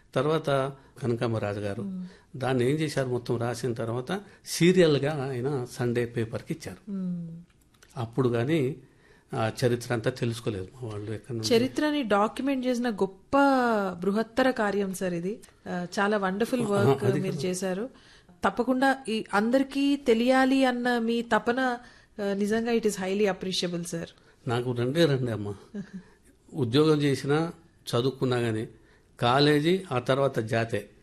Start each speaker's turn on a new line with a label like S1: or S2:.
S1: తర్వాత కనకాంబరాజు గారు దాన్ని ఏం చేశారు మొత్తం రాసిన తర్వాత సీరియల్గా ఆయన సండే పేపర్కి ఇచ్చారు
S2: మ్మ్.
S1: అప్పుడు కానీ ఆ చరిత్ర అంతా తెలుసుకోలేదు మా వాళ్ళు ఎక్కడ నుండి
S2: చరిత్రని డాక్యుమెంట్ చేసిన గొప్ప బృహత్తర కార్యం సార్ ఇది ఆ, చాలా వండర్ఫుల్ వర్క్ మీరు చేశారు తప్పకుండా ఈ అందరికీ తెలియాలి అన్న మీ తపన ఆ, నిజంగా it is highly appreciable sir
S1: నాకు రెండే రెండే అమ్మ ఉద్యోగం చేసినా చదువుకున్నా కానీ కాలేజీ ఆ తర్వాత జాతే